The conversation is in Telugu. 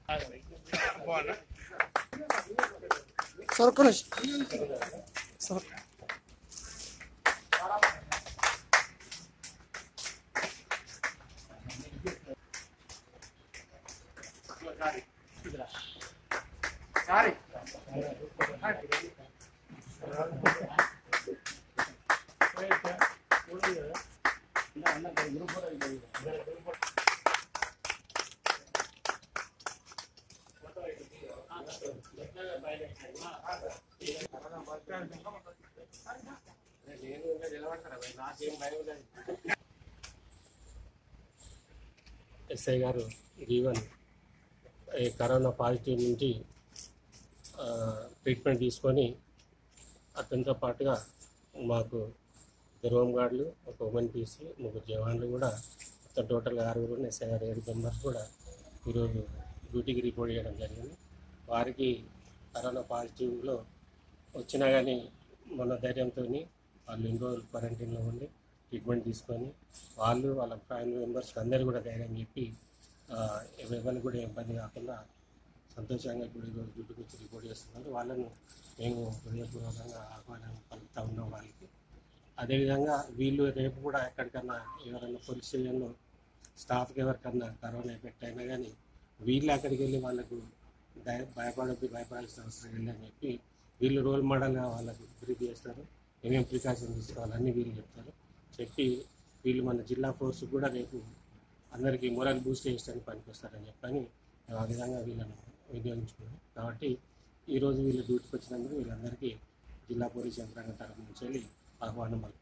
సార్ ఒక్క నిమిషం సార్ ఎస్ఐ గారు జీవన్ ఈ కరోనా పాజిటివ్ నుంచి ఆ, ట్రీట్మెంట్ తీసుకొని అతనితో పాటుగా మాకు ఇద్దరు హోమ్ గార్డులు ఒక ఉమెన్ పీసీ ముగ్గురు జవాన్లు కూడా మొత్తం టోటల్గా ఆరుగురు ఎస్ఐ గారు ఏడు మెంబర్స్ కూడా ఈరోజు డ్యూటీకి రిపోర్ట్ చేయడం జరిగింది వారికి కరోనా పాజిటివ్లో వచ్చినా కానీ మన ధైర్యంతో వాళ్ళు ఇన్ని రోజులు క్వారంటైన్లో ఉండి ట్రీట్మెంట్ తీసుకొని వాళ్ళు వాళ్ళ ఫ్యామిలీ మెంబర్స్ అందరూ కూడా ధైర్యం చెప్పి ఆ, ఎవరిని కూడా ఇబ్బంది కాకుండా సంతోషంగా ఇప్పుడు ఈరోజు డ్యూటీకి వచ్చి రిపోర్ట్ చేస్తున్నారు వాళ్ళను మేము హృదయపూర్వకంగా ఆహ్వానం పలుకుతూ ఉన్నాం వాళ్ళకి అదేవిధంగా వీళ్ళు రేపు కూడా ఎక్కడికన్నా ఎవరైనా పోలీస్ స్టేషన్లో స్టాఫ్కి ఎవరికన్నా కరోనా ఎఫెక్ట్ అయినా కానీ వీళ్ళు అక్కడికి వెళ్ళి వాళ్ళకు భయ- భయపడద్దు భయపడాల్సిన అవసరం లేదని చెప్పి వీళ్ళు రోల్ మోడల్గా వాళ్ళకు బ్రీఫ్ చేస్తారు ఏమేమి ప్రికాషన్ తీసుకోవాలి అన్నీ వీళ్ళు చెప్తారు చెప్పి వీళ్ళు మన జిల్లా ఫోర్స్ కూడా రేపు అందరికీ మొరల్ బూస్ట్ చేయడానికి పనికొస్తారని చెప్పని ఆ విధంగా వీళ్ళను వినియోగించుకున్నాం కాబట్టి ఈరోజు వీళ్ళు డ్యూటీకి వచ్చినందుకు వీళ్ళందరికీ జిల్లా పోలీస్ యంత్రాంగం తరఫు నుంచి వెళ్ళి ఆహ్వానం పలుకుతున్నాం.